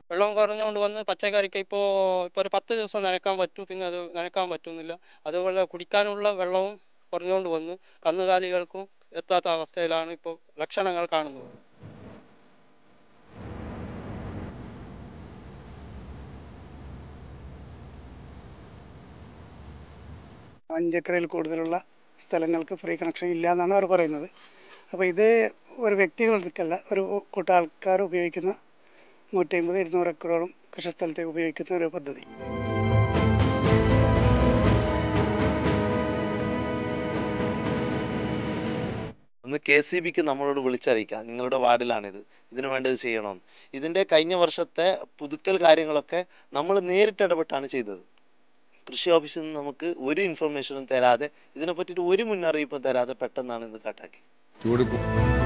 വെള്ളം കുറഞ്ഞുകൊണ്ട് വന്ന് പച്ചക്കറിക്ക് ഇപ്പോൾ ഇപ്പോൾ ഒരു പത്ത് ദിവസം നനയ്ക്കാൻ പറ്റും പിന്നെ അത് നനയ്ക്കാൻ പറ്റുന്നില്ല അതുപോലെ കുടിക്കാനുള്ള വെള്ളവും കുറഞ്ഞുകൊണ്ട് വന്ന് കന്നുകാലികൾക്കും എത്താത്ത അവസ്ഥയിലാണ് ഇപ്പോൾ ലക്ഷണങ്ങൾ കാണുന്നത് അഞ്ചേക്കറിൽ കൂടുതലുള്ള സ്ഥലങ്ങൾക്ക് ഫ്രീ കണക്ഷൻ ഇല്ല എന്നാണ് അവർ പറയുന്നത് അപ്പോൾ ഇത് ഒരു വ്യക്തികൾക്കല്ല ഒരു കൂട്ടം ആൾക്കാർ ഉപയോഗിക്കുന്ന നൂറ്റി അമ്പത് ഇരുന്നൂറ് ഏക്കറോളം കൃഷിസ്ഥലത്തേക്ക് ഉപയോഗിക്കുന്ന ഒരു പദ്ധതി ഒന്ന് കെ സി ബിക്ക് നമ്മളോട് വിളിച്ചറിയിക്കാം നിങ്ങളുടെ വാർഡിലാണിത് ഇതിനു വേണ്ടത് ചെയ്യണമെന്ന് ഇതിൻ്റെ കഴിഞ്ഞ വർഷത്തെ പുതുക്കൽ കാര്യങ്ങളൊക്കെ നമ്മൾ നേരിട്ട് ഇടപെട്ടാണ് ചെയ്തത് കൃഷി ഓഫീസിൽ നിന്ന് നമുക്ക് ഒരു ഇൻഫർമേഷനും തരാതെ ഇതിനെ പറ്റിയിട്ട് ഒരു മുന്നറിയിപ്പും തരാതെ പെട്ടെന്നാണ് ഇത് കട്ടാക്കി ചൂട് കൂ-